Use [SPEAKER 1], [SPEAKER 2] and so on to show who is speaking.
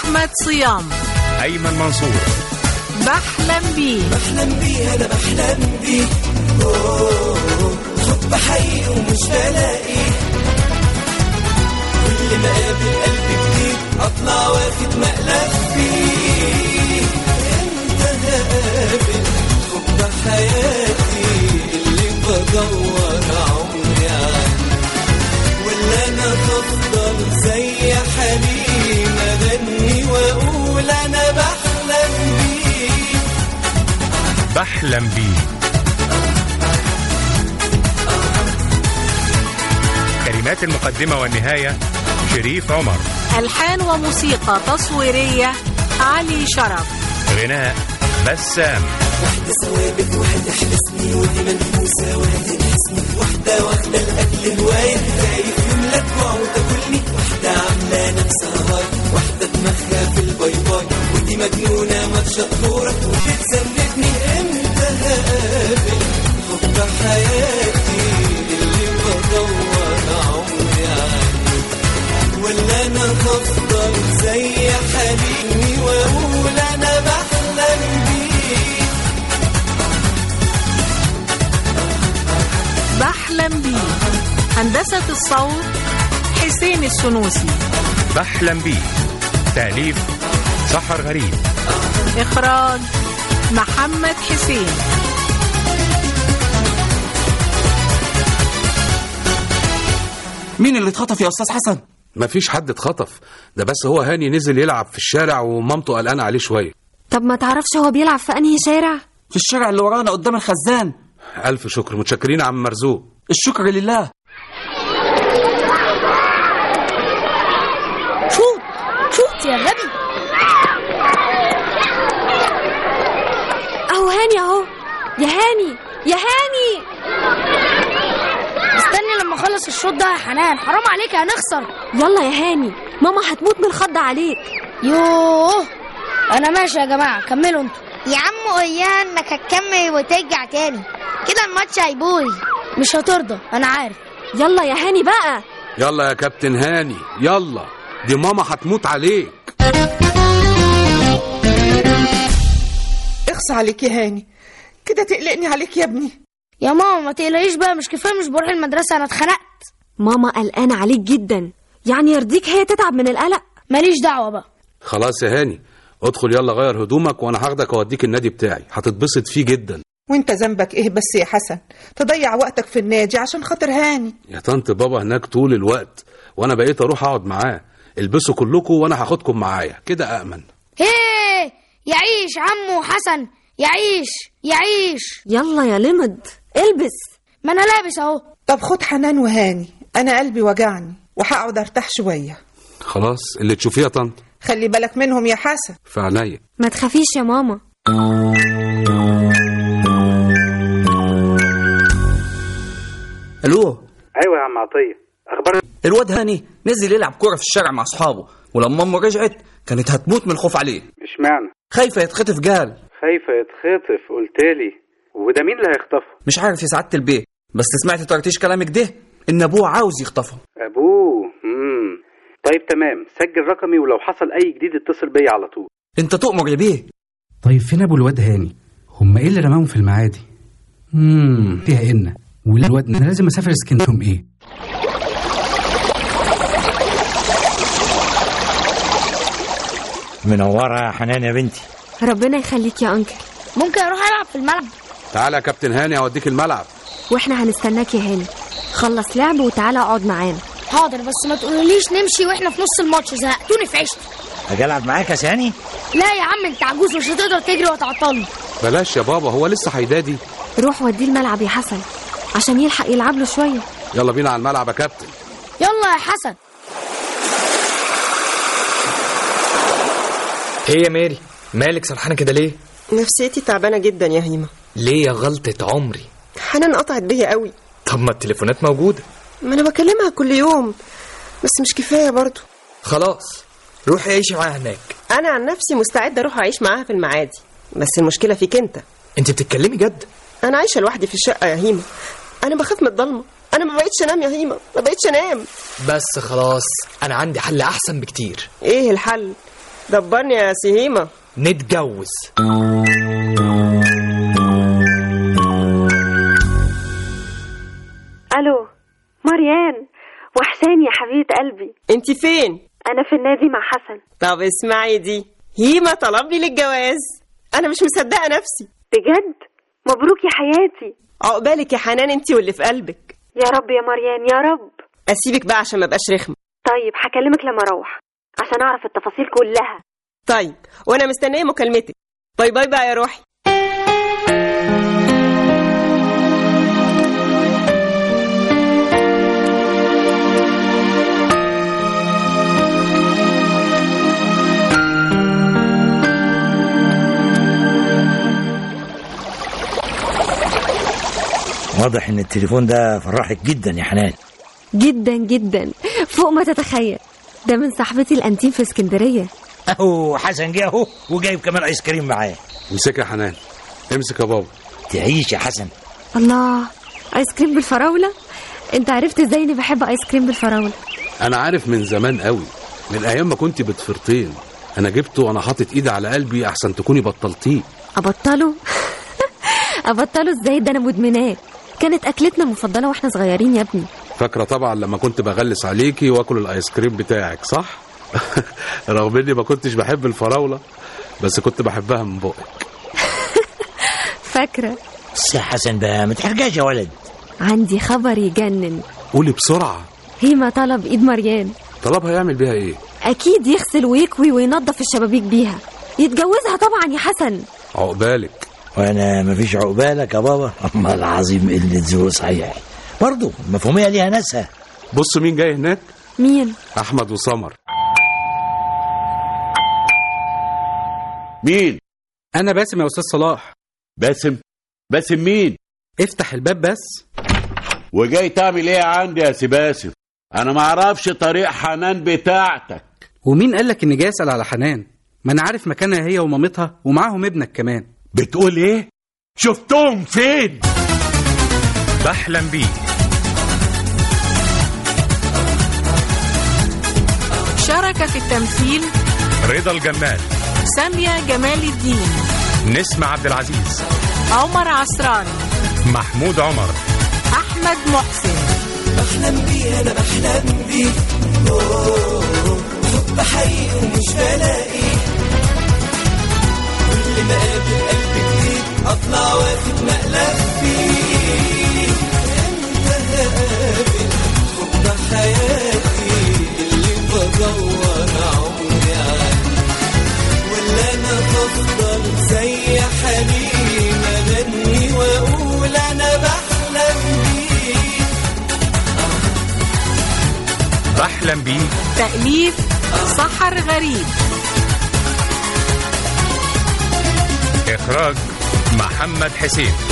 [SPEAKER 1] أحمد صيام
[SPEAKER 2] أيمن منصور
[SPEAKER 1] بحلم بيه
[SPEAKER 3] بحلم بيه انا بحلم بيه أوه، حب حقيقي ومش بلاقيه كل ما اقابل قلب جديد اطلع واخد مقلب فيه انت هقابل حب حياتي اللي بدور عمري عنه ولا انا هفضل زي حليم اغني واقول انا بحلم بيه
[SPEAKER 2] بحلم بيه كلمات المقدمة والنهاية شريف عمر
[SPEAKER 1] ألحان وموسيقى تصويرية علي شرف
[SPEAKER 2] غناء بسام
[SPEAKER 3] واحدة ثوابت واحدة حبسني ودي منفوسة وادي نحسني واحدة واخدة الأكل هواية خايف يملك وعود تاكلني واحدة عاملة نفسها هاي واحدة دماغها في الباي باي ودي مجنونة ما تشطورك وبتسندني امتى هقابل حب حياتي اللي بدور عمري عنه ولا انا هفضل زي حليمي واقول انا بحلم بيه
[SPEAKER 1] بحلم بيه هندسة الصوت حسين السنوسي
[SPEAKER 2] بحلم بيه تأليف سحر غريب
[SPEAKER 1] إخراج محمد حسين
[SPEAKER 4] مين اللي اتخطف يا استاذ حسن
[SPEAKER 5] مفيش حد اتخطف ده بس هو هاني نزل يلعب في الشارع ومامته قلقانه عليه شويه
[SPEAKER 6] طب ما تعرفش هو بيلعب في انهي شارع
[SPEAKER 4] في الشارع اللي ورانا قدام الخزان
[SPEAKER 5] الف شكر متشكرين يا عم مرزوق
[SPEAKER 4] الشكر لله
[SPEAKER 7] شوت شوت يا غبي
[SPEAKER 6] اهو هاني اهو يا هاني يا هاني
[SPEAKER 7] استني لما اخلص الشوط ده يا حنان حرام عليك هنخسر
[SPEAKER 6] يلا يا هاني ماما هتموت من الخض عليك
[SPEAKER 7] يوه انا ماشي يا جماعه كملوا انتوا
[SPEAKER 8] يا عم قولها انك هتكمل وترجع تاني كده الماتش هيبوظ
[SPEAKER 7] مش هترضى انا عارف
[SPEAKER 6] يلا يا هاني بقى
[SPEAKER 5] يلا يا كابتن هاني يلا دي ماما هتموت عليك
[SPEAKER 9] اخص عليك يا هاني كده تقلقني عليك يا ابني
[SPEAKER 7] يا ماما ما تقلقيش بقى مش كفايه مش بروح المدرسه انا اتخنقت
[SPEAKER 6] ماما قلقانه عليك جدا يعني يرضيك هي تتعب من القلق
[SPEAKER 7] ماليش دعوه بقى
[SPEAKER 5] خلاص يا هاني ادخل يلا غير هدومك وانا هاخدك اوديك النادي بتاعي هتتبسط فيه جدا
[SPEAKER 9] وانت ذنبك ايه بس يا حسن تضيع وقتك في النادي عشان خاطر هاني
[SPEAKER 5] يا طنط بابا هناك طول الوقت وانا بقيت اروح اقعد معاه البسوا كلكم وانا هاخدكم معايا كده امن
[SPEAKER 7] هيه يعيش عمو حسن يعيش يعيش
[SPEAKER 6] يلا يا لمد البس
[SPEAKER 7] ما انا لابس اهو
[SPEAKER 9] طب خد حنان وهاني انا قلبي وجعني وهقعد ارتاح شويه
[SPEAKER 5] خلاص اللي تشوفيه يا طنط
[SPEAKER 9] خلي بالك منهم يا حسن
[SPEAKER 5] في عينيا
[SPEAKER 6] ما تخافيش يا ماما
[SPEAKER 4] الو
[SPEAKER 10] ايوه يا عم عطيه اخبار
[SPEAKER 4] الواد هاني نزل يلعب كوره في الشارع مع اصحابه ولما امه رجعت كانت هتموت من الخوف عليه
[SPEAKER 10] اشمعنى
[SPEAKER 4] خايفه يتخطف جال
[SPEAKER 10] خايفه يتخطف قلتلي وده مين اللي هيخطفه
[SPEAKER 4] مش عارف يا سعاده البيه بس سمعت طرطيش كلامك ده ان ابوه عاوز يخطفه
[SPEAKER 10] ابوه امم طيب تمام سجل رقمي ولو حصل اي جديد اتصل بيا على طول
[SPEAKER 4] انت تؤمر يا بيه
[SPEAKER 11] طيب فين ابو الواد هاني هم ايه اللي رماهم في المعادي امم فيها ان ولا الواد انا لازم اسافر اسكندريه ايه
[SPEAKER 12] منورة يا حنان يا بنتي
[SPEAKER 6] ربنا يخليك يا انكل
[SPEAKER 7] ممكن اروح العب في الملعب
[SPEAKER 5] تعالى يا كابتن هاني اوديك الملعب
[SPEAKER 6] واحنا هنستناك يا هاني خلص لعب وتعالى اقعد معانا
[SPEAKER 7] حاضر بس ما تقولوليش نمشي واحنا في نص الماتش زهقتوني في عشتي
[SPEAKER 12] اجي العب معاك يا ساني
[SPEAKER 7] لا يا عم انت عجوز مش هتقدر تجري وتعطلني
[SPEAKER 5] بلاش يا بابا هو لسه هيدادي
[SPEAKER 6] روح وديه الملعب يا حسن عشان يلحق يلعب له شويه
[SPEAKER 5] يلا بينا على الملعب يا كابتن
[SPEAKER 7] يلا يا حسن
[SPEAKER 13] ايه يا ماري مالك سرحانه كده ليه
[SPEAKER 14] نفسيتي تعبانه جدا يا هيما
[SPEAKER 13] ليه يا غلطه عمري
[SPEAKER 14] حنان قطعت بيا قوي
[SPEAKER 13] طب ما التليفونات موجوده
[SPEAKER 14] ما انا بكلمها كل يوم بس مش كفايه برضو
[SPEAKER 13] خلاص روحي عيشي معاها هناك
[SPEAKER 14] انا عن نفسي مستعده اروح اعيش معاها في المعادي بس المشكله فيك انت
[SPEAKER 13] انت بتتكلمي جد
[SPEAKER 14] انا عايشه لوحدي في الشقه يا هيما انا بخاف من الضلمه انا ما بقتش انام يا هيما ما بقتش انام
[SPEAKER 13] بس خلاص انا عندي حل احسن بكتير
[SPEAKER 14] ايه الحل دبرني يا سهيمة
[SPEAKER 13] نتجوز
[SPEAKER 6] الو مريان وحشاني يا حبيبه قلبي
[SPEAKER 14] انت فين
[SPEAKER 6] انا في النادي مع حسن
[SPEAKER 14] طب اسمعي دي هيما طلبني للجواز انا مش مصدقة نفسي
[SPEAKER 6] بجد مبروك يا حياتي
[SPEAKER 14] عقبالك يا حنان انت واللي في قلبك
[SPEAKER 6] يا رب يا مريان يا رب
[SPEAKER 14] اسيبك بقى عشان ما ابقاش رخمة
[SPEAKER 6] طيب هكلمك لما اروح عشان اعرف التفاصيل كلها
[SPEAKER 14] طيب وانا مستنية مكالمتك باي باي بقى يا روحي
[SPEAKER 12] واضح ان التليفون ده فرحك جدا يا حنان
[SPEAKER 6] جدا جدا فوق ما تتخيل ده من صاحبتي الانتيم في اسكندريه
[SPEAKER 12] اهو حسن جه اهو وجايب كمان ايس كريم معاه
[SPEAKER 5] امسك يا حنان امسك يا بابا
[SPEAKER 12] تعيش يا حسن
[SPEAKER 6] الله ايس كريم بالفراوله انت عرفت ازاي اني بحب ايس كريم بالفراوله
[SPEAKER 5] انا عارف من زمان قوي من ايام ما كنت بتفرطين انا جبته وانا حاطط ايدي على قلبي احسن تكوني بطلتيه
[SPEAKER 6] ابطله ابطله ازاي ده انا مدمناه كانت اكلتنا المفضله واحنا صغيرين يا ابني
[SPEAKER 5] فاكره طبعا لما كنت بغلس عليكي واكل الايس كريم بتاعك صح رغم اني ما كنتش بحب الفراوله بس كنت بحبها من بقك
[SPEAKER 6] فاكره
[SPEAKER 12] بس يا حسن بقى ما تحرجاش يا ولد
[SPEAKER 6] عندي خبر يجنن
[SPEAKER 5] قولي بسرعه
[SPEAKER 6] هيما طلب ايد مريان
[SPEAKER 5] طلبها يعمل بيها ايه
[SPEAKER 6] اكيد يغسل ويكوي وينظف الشبابيك بيها يتجوزها طبعا يا حسن
[SPEAKER 5] عقبالك
[SPEAKER 12] وانا مفيش عقبالك يا بابا اما العظيم قله ذوق صحيح برضه المفهوميه ليها ناسها
[SPEAKER 5] بص مين جاي هناك
[SPEAKER 6] مين
[SPEAKER 5] احمد وسمر
[SPEAKER 15] مين
[SPEAKER 11] انا باسم يا استاذ صلاح
[SPEAKER 15] باسم باسم مين
[SPEAKER 11] افتح الباب بس
[SPEAKER 15] وجاي تعمل ايه عندي يا سي باسم انا ما اعرفش طريق حنان بتاعتك
[SPEAKER 11] ومين قال لك اني جاي اسال على حنان ما انا عارف مكانها هي ومامتها ومعاهم ابنك كمان
[SPEAKER 15] بتقول ايه شفتهم فين
[SPEAKER 2] بحلم بيه
[SPEAKER 1] شارك في التمثيل
[SPEAKER 2] رضا الجمال
[SPEAKER 1] سامية جمال الدين
[SPEAKER 2] نسمة عبد العزيز
[SPEAKER 1] عمر عصران
[SPEAKER 2] محمود عمر
[SPEAKER 1] أحمد محسن
[SPEAKER 3] بحلم بيه انا بحلم بيه أوه، حب حقيقي ومش بلاقيه كل ما اقابل قلب جديد اطلع واخد مقلب فيه امتى هقابل حب حياتي اللي بدور عمري عليه ولا انا هفضل زي حليم اغني واقول انا بحلم بيه
[SPEAKER 2] بحلم بيه
[SPEAKER 1] تأليف سحر غريب
[SPEAKER 2] إخراج محمد حسين